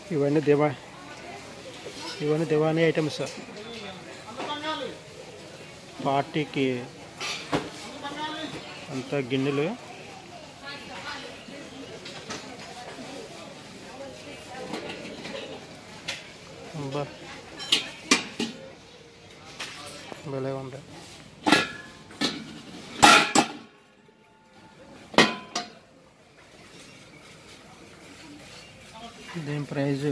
ఇవన్నీ దివా ఇవన్నీ దివానీ ఐటమ్స్ పార్టీకి అంతా గిన్నెలు అబ్బా భలే ఉంది దీని ప్రైజ్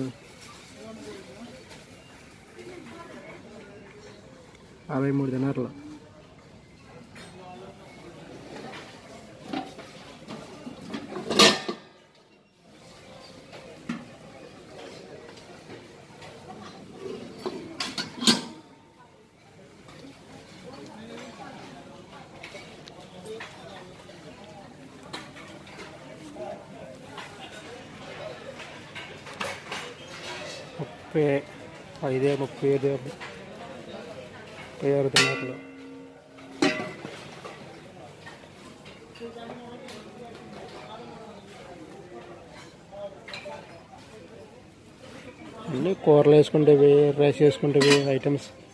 యాభై మూడు దినార్లు ముప్పై ఐదే ముప్పై ఐదు ముప్పై ఆరు దినార్లు అన్నీ కూరలు వేసుకుంటేవి రైస్ వేసుకుంటేవి ఐటమ్స్